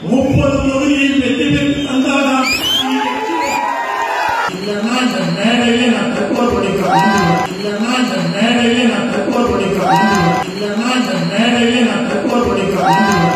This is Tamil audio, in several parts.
முப்பது தொகுதியில் வெற்றி பெற்று தந்தாதான் இல்லைன்னா இந்த மேடையிலே நான் தற்கொலை படிக்க வந்துடுவேன் இல்லைன்னா இந்த மேடையிலே நான் தற்கொலை படிக்க வந்துடுவேன் இல்லைன்னா இந்த மேடையிலே நான் தற்கொலை படிக்க வந்துடுவேன்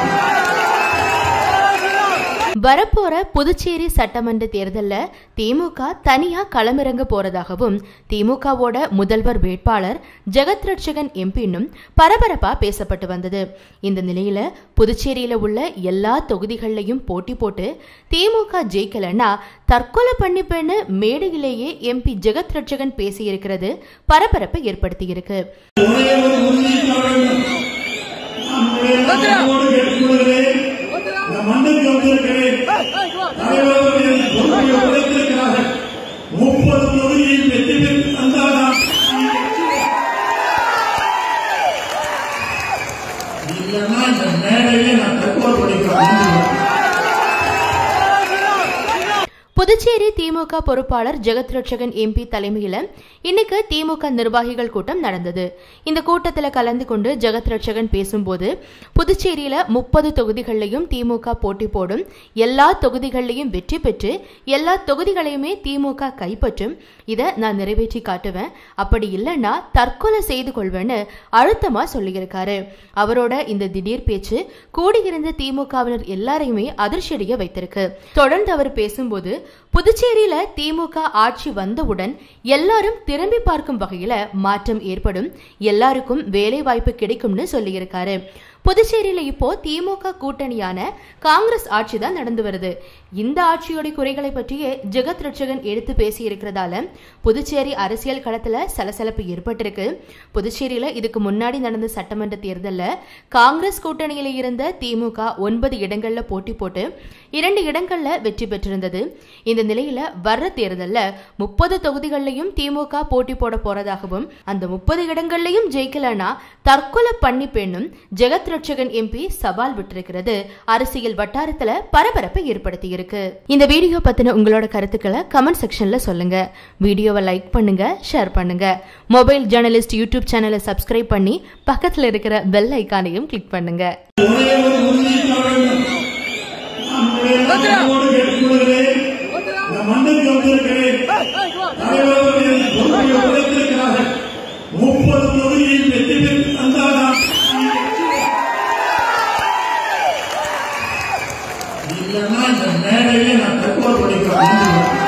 வரப்போற புதுச்சேரி சட்டமன்ற தேர்தல்ல திமுக தனியா களமிறங்க போறதாகவும் திமுகவோட முதல்வர் வேட்பாளர் ஜெகத் ரட்சகன் எம்பின்னும் பரபரப்பா பேசப்பட்டு வந்தது இந்த நிலையில புதுச்சேரியில உள்ள எல்லா தொகுதிகள்லையும் போட்டி போட்டு திமுக ஜெயிக்கலன்னா தற்கொலை பண்ணிப்பேன்னு மேடையிலேயே எம்பி ஜெகத் ரட்சகன் பேசியிருக்கிறது பரபரப்பை ஏற்படுத்தியிருக்கு ஒரே ஒரு உறுதியை தர வேண்டும் நம்முடைய அன்போடு கேட்டுக்கொள்கிறேன் இந்த மண்ணுக்கு வந்திருக்கிறேன் தலைவர்கள் என் பொறுப்பை உழைத்திருக்கிறார்கள் முப்பது தொகுதியில் வெற்றி பெற்று தந்தாதான் இல்லைன்னா இந்த மேடையிலே நான் தற்கொலை படிக்க வந்துடுவேன் புதுச்சேரி திமுக பொறுப்பாளர் ஜெகத் ரட்சகன் எம்பி தலைமையில இன்னைக்கு திமுக நிர்வாகிகள் கூட்டம் நடந்தது இந்த கூட்டத்துல கலந்து கொண்டு ஜெகத் ரட்சகன் பேசும்போது புதுச்சேரியில முப்பது தொகுதிகள்லையும் திமுக போட்டி போடும் எல்லா தொகுதிகள்லையும் வெற்றி பெற்று எல்லா தொகுதிகளையுமே திமுக கைப்பற்றும் இதை நான் நிறைவேற்றி காட்டுவேன் அப்படி இல்லைன்னா தற்கொலை செய்து கொள்வேன்னு அழுத்தமா சொல்லியிருக்காரு அவரோட இந்த திடீர் பேச்சு கூடியிருந்த திமுகவினர் எல்லாரையுமே அதிர்ச்சியடைய வைத்திருக்கு தொடர்ந்து அவர் பேசும்போது புதுச்சேரியில திமுக ஆட்சி வந்தவுடன் எல்லாரும் திரும்பி பார்க்கும் வகையில மாற்றம் ஏற்படும் எல்லாருக்கும் வேலை வாய்ப்பு கிடைக்கும்னு சொல்லியிருக்காரு புதுச்சேரியில இப்போ திமுக கூட்டணியான காங்கிரஸ் ஆட்சி தான் நடந்து வருது இந்த ஆட்சியோட குறைகளை பற்றியே ஜெகத் ரட்சகன் எடுத்து பேசி இருக்கிறதால புதுச்சேரி அரசியல் களத்துல சலசலப்பு ஏற்பட்டிருக்கு புதுச்சேரியில இதுக்கு முன்னாடி நடந்த சட்டமன்ற தேர்தல்ல காங்கிரஸ் கூட்டணியில இருந்த திமுக ஒன்பது இடங்கள்ல போட்டி போட்டு இரண்டு இடங்கள்ல வெற்றி பெற்றிருந்தது இந்த நிலையில வர்ற தேர்தல்ல முப்பது தொகுதிகள்லையும் திமுக போட்டி போட போறதாகவும் அந்த முப்பது இடங்கள்லையும் ஜெயிக்கலனா தற்கொலை பண்ணிப்பேனும் ஜெகத் ரட்சகன் எம்பி சவால் விட்டிருக்கிறது அரசியல் வட்டாரத்துல பரபரப்பை ஏற்படுத்தி இருக்கு இந்த வீடியோ பத்தின உங்களோட கருத்துக்களை கமெண்ட் செக்ஷன்ல சொல்லுங்க வீடியோவை லைக் பண்ணுங்க ஷேர் பண்ணுங்க மொபைல் ஜேர்னலிஸ்ட் யூடியூப் சேனலை சப்ஸ்கிரைப் பண்ணி பக்கத்துல இருக்கிற பெல் ஐக்கானையும் கிளிக் பண்ணுங்க ஒரே ஒரு உறுதியை தர வேண்டும் நம்முடைய அன்போடு கேட்டுக்கொள்கிறேன் இந்த மண்ணுக்கு வந்திருக்கிறேன் தலைவர்கள் என் பொறுப்பை உழைத்திருக்கிறார்கள் முப்பது தொகுதியில் வெற்றி பெற்று தந்தாதான் இல்லைன்னா இந்த மேடையிலே நான் தற்கொலை படிக்க வந்துடுவேன்